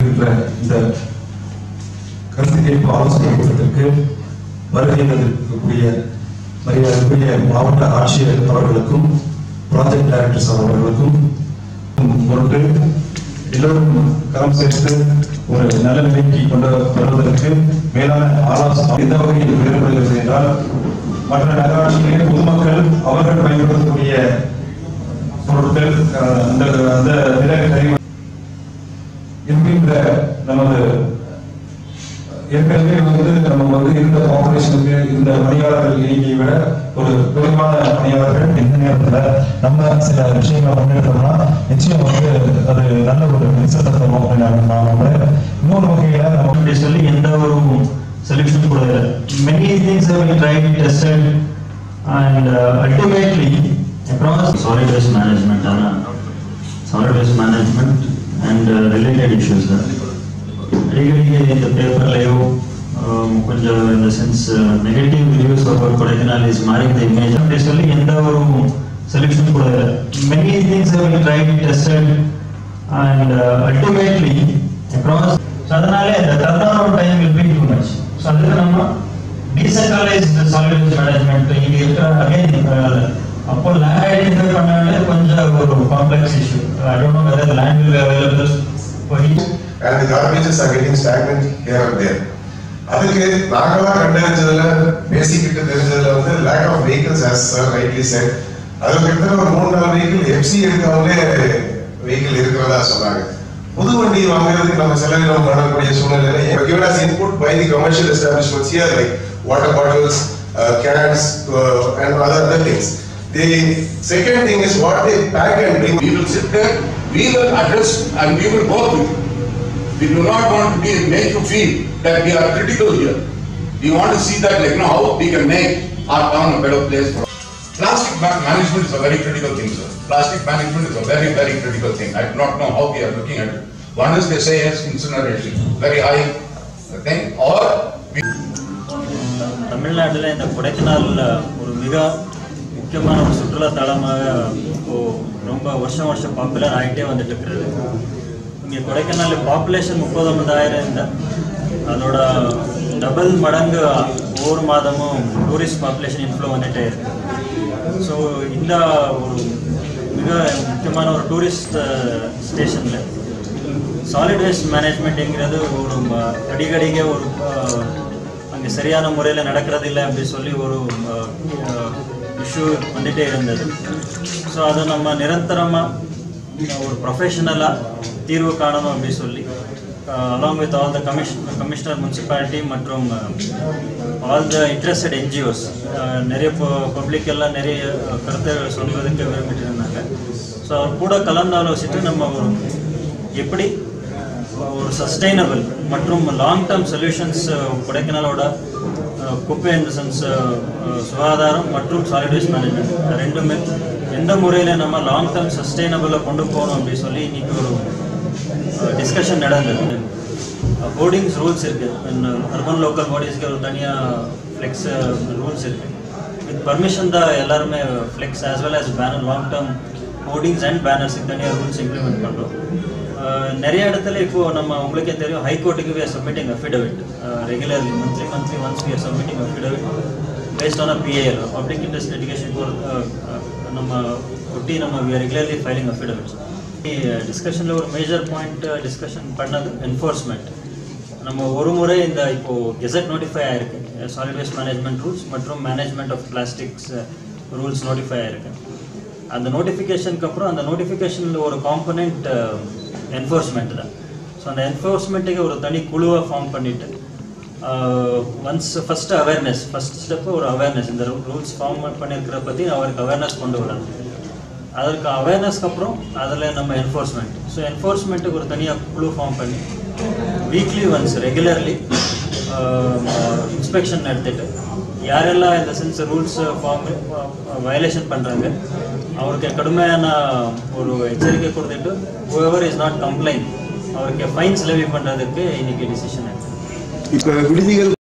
இருக்கிற இந்த கருத்து கேட்பு ஆலோசனை கூட்டத்திற்கு வருகை தந்திருக்கக்கூடிய மரியாதைக்குரிய மாவட்ட ஆட்சியர் அவர்களுக்கும் ப்ராஜெக்ட் டைரக்டர்ஸ் அவர்களுக்கும் பொருட்டு எல்லோரும் கரம் சேர்த்து ஒரு நல்ல நிலைக்கு கொண்டு வருவதற்கு மேலான ஆலோசனை எந்த வகையில் வேறுபடுகிறது என்றால் மற்ற நகராட்சிகளில் பொதுமக்கள் அவர்கள் பயன்படுத்தக்கூடிய பொருட்கள் அஹ், அந்த அந்த நில கழிவு இருக்கின்ற நமது ஏற்கனவே வந்து நம்ம வந்து இருந்த பாப்புலேஷனுக்கு இருந்த பணியாளர்கள் எண்ணிக்கையை விட ஒரு குறைவான பணியாளர்கள் இந்த நேரத்துல நம்ம சில விஷயங்களை முன்னெடுத்தோம்னா நிச்சயம் வந்து அது நல்ல ஒரு ரிசல்ட் தரும் அப்படின்னு நான் நான் நம்புறேன் இன்னொரு வகையில நம்ம அப்படி சொல்லி எந்த ஒரு சொல்யூஷன் கூட இல்லை many things have been tried tested and uh, ultimately across solid waste management ஆனா solid waste management and uh, related issues தான் அடிக்கடி இந்த பேப்பர்லயோ கொஞ்சம் இந்த sense negative reviews of Kodaikanal is marring the image அப்படி சொல்லி எந்த ஒரு சொல்யூஷன் கூட இல்லை many things have been tried tested and uh, ultimately across so அதனால இந்த turn time will be too much so அதுக்கு நம்ம டீசென்ட்ரலைஸ் சாலிட் மேனேஜ்மெண்ட் இங்க இருக்கிற அகைன் அப்போ லேண்ட் ஐடென்டிஃபை பண்ணாலே கொஞ்சம் ஒரு complex issue I don't know whether land will be available for each and the garbages are getting stagnant here and there. அதுக்கு நாங்களா கண்டறிஞ்சதுல பேசிக்கிட்டு தெரிஞ்சதுல வந்து lack of vehicles as sir rightly said அதுல கிட்டத்தட்ட ஒரு மூணு நாலு வெஹிக்கிள் எஃப்சி எடுத்தவங்களே வெஹிக்கிள் இருக்கிறதா சொன்னாங்க புது வண்டி வாங்குறதுக்கு நம்ம செலவினம் பண்ணக்கூடிய சூழ்நிலையில given us input by the commercial establishments here like water bottles, uh, cans uh, and other other things. The second thing is what they pack and bring. We will sit there, we will address and we will work with you. We do not want to be, make you feel that we are critical here. We want to see that like, you know, how we can make our town a better place for. Plastic ma- management is a very critical thing, sir. Plastic management is a very, very critical thing. I do not know how we are looking at it. One is they say is incineration, very high thing, or we தமிழ்நாட்டில் இந்த கொடைக்கானல் ஒரு மிக முக்கியமான ஒரு சுற்றுலா தலமாக இப்போ ரொம்ப வருஷம் வருஷம் பாப்புலர் ஆகிட்டே வந்துட்டு இருக்கிறது இங்கே கொடைக்கானல் பாப்புலேஷன் முப்பது ஒன்பதாயிரம் இருந்தா அதோட டபுள் மடங்கு ஒவ்வொரு மாதமும் டூரிஸ்ட் பாப்புலேஷன் இன்ஃப்ளோ வந்துட்டே இருக்கு ஸோ இந்த ஒரு மிக முக்கியமான ஒரு டூரிஸ்ட் ஸ்டேஷனில் சாலிட் வேஸ்ட் மேனேஜ்மெண்ட்டுங்கிறது ஒரு ம- அடிக்கடிಗೆ ஒரு அஹ், அங்கே சரியான முறையில் நடக்கிறது இல்லை அப்படி சொல்லி ஒரு இஷ்யூ வந்துட்டே இருந்தது ஸோ அதை நம்ம நிரந்தரமாக ஒரு ப்ரொஃபஷனலாக தீர்வு காணணும் அப்படி சொல்லி along with all the commission commissioner municipality மற்றும் ஆல் த இன்ட்ரெஸ்டட் என்ஜிஓஸ் நிறைய பப்ளிக் எல்லாம் நிறைய கருத்துகள் சொல்வதற்கு விரும்பிட்டு இருந்தாங்க ஸோ அவர் கூட கலந்தாலோசித்து நம்ம ஒரு எப்படி ஒரு சஸ்டைனபிள் மற்றும் லாங் டேர்ம் சொல்யூஷன்ஸ் கொடைக்கானலோட அஹ், குப்பை இந்த சென்ஸ் சுகாதாரம் மற்றும் சாலிட் வேஸ்ட் மேனேஜ்மெண்ட் ரெண்டுமே எந்த முறையில் நம்ம லாங் டேர்ம் சஸ்டைனபிளாக கொண்டு போகணும் அப்படின்னு சொல்லி இன்னைக்கு ஒரு டிஸ்கஷன் நடந்தது போர்டிங்ஸ் ரூல்ஸ் இருக்கு அர்பன் லோக்கல் பாடிஸ்க்கு ஒரு தனியாக ஃப்ளெக்ஸ் ரூல்ஸ் இருக்கு வித் பர்மிஷன் தான் எல்லாருமே flex as well as banner long term hoardings and பேனர்ஸுக்கு தனியாக ரூல்ஸ் இம்ப்ளிமெண்ட் பண்ணுறோம் நிறைய இடத்துல இப்போ நம்ம உங்களுக்கே தெரியும் ஹைகோர்ட்டுக்கு we are submitting affidavit regularly monthly monthly once we are submitting affidavit based on a PIL public interest litigation நம்ம ஒட்டி நம்ம we are regularly filing affidavits டிஸ்கஷனில் ஒரு மேஜர் பாயிண்ட் டிஸ்கஷன் பண்ணது என்ஃபோர்ஸ்மெண்ட் நம்ம ஒரு முறை இந்த இப்போ கெசட் நோட்டிஃபை ஆயிருக்கு சாலிட் வேஸ்ட் மேனேஜ்மெண்ட் ரூல்ஸ் மற்றும் management of plastics rules notify ஆயிருக்கு அந்த நோட்டிஃபிகேஷனுக்கு அப்புறம் அந்த நோட்டிஃபிகேஷனில் ஒரு காம்பனண்ட் என்ஃபோர்ஸ்மெண்ட் தான் ஸோ அந்த என்ஃபோர்ஸ்மெண்ட்டுக்கு ஒரு தனி குழுவை ஃபார்ம் பண்ணிட்டு once first awareness first step ஒரு அவேர்னஸ் இந்த ரூல்ஸ் ஃபார்ம் பண்ணியிருக்கிற பற்றி அவருக்கு அவேர்னஸ் கொண்டு வரணும் அதற்கு அவேர்னஸ்க்கு அப்புறம் அதில் நம்ம என்ஃபோர்ஸ்மெண்ட் ஸோ என்ஃபோர்ஸ்மெண்ட்டுக்கு ஒரு தனியாக குழு ஃபார்ம் பண்ணி வீக்லி ஒன்ஸ் ரெகுலர்லி இன்ஸ்பெக்ஷன் நடத்திட்டு யாரெல்லாம் இந்த சென்ஸ் ரூல்ஸ் ஃபார்ம் வயலேஷன் பண்ணுறாங்க அவருக்கு கடுமையான ஒரு எச்சரிக்கை கொடுத்துட்டு whoever இஸ் நாட் கம்ப்ளைண்ட் அவருக்கு ஃபைன்ஸ் லெவி பண்ணுறதுக்கு இன்னைக்கு டிசிஷன் எடுத்து இப்ப விடுதிகள்